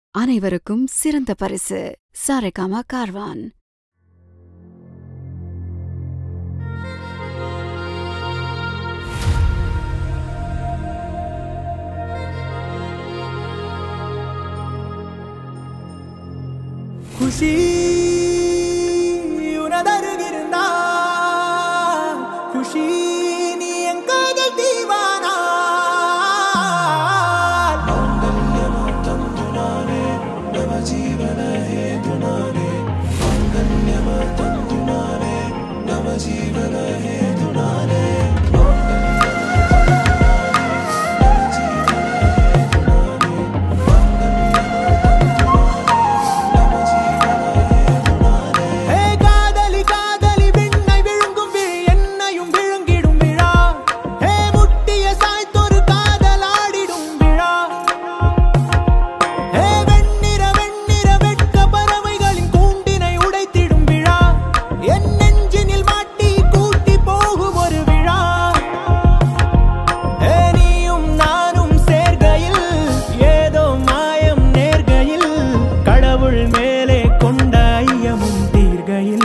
அனைவருக்கும் சிறந்த பரிசு சாரேகாமா கார்வான் குஷி உனதருகிருந்தா குஷி நீ என் காதல் தீவானா ஏ காதலி காதலி விண்ணை விழுங்கும் விழி என்னையும் விழுங்கிடும் விழா ஏ முட்டிய சாய்த்தொரு காதலாடிடும் விழா ஏ வெண்ணிற வெண்ணிற வெட்க பறவைகளின் கூண்டினை உடைத்திடும் விழா என் நெஞ்சினில் மாட்டி கூட்டி போகும் ஒரு விழா ஏ நீயும் நானும் சேர்கையில் ஏதோ மாயம் நேர்கையில் கடவுள் மேலே கொண்ட ஐயமும் தீர்கையில்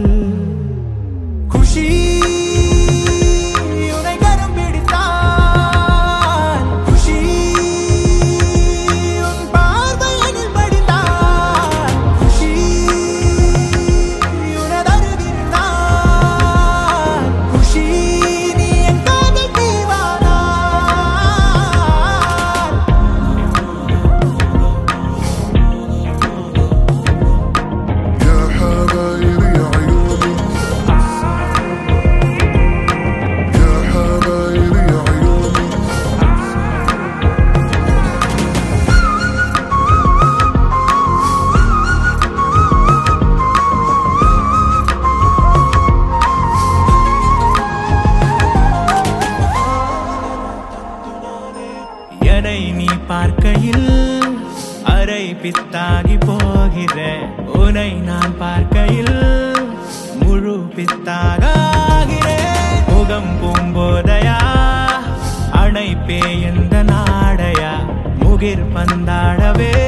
குஷி உனை கரம் பிடித்தான் குஷி உன் பார்வையனில் படித்தான் குஷி உனதருகிருந்தான் குஷி நீ என் காதல் தீவானா يا حبايب يا عيوني يا حبايب يا عيوني என்னை நீ பார்க்கையில் அரை பித்தாகி போகிற உனை நான் பார்க்கையில் முழு பித்தாக ஆகிறேன். முகம் பூம்போதையா அணைப்பே எந்த நாடையா முகிர் பந்தாடவே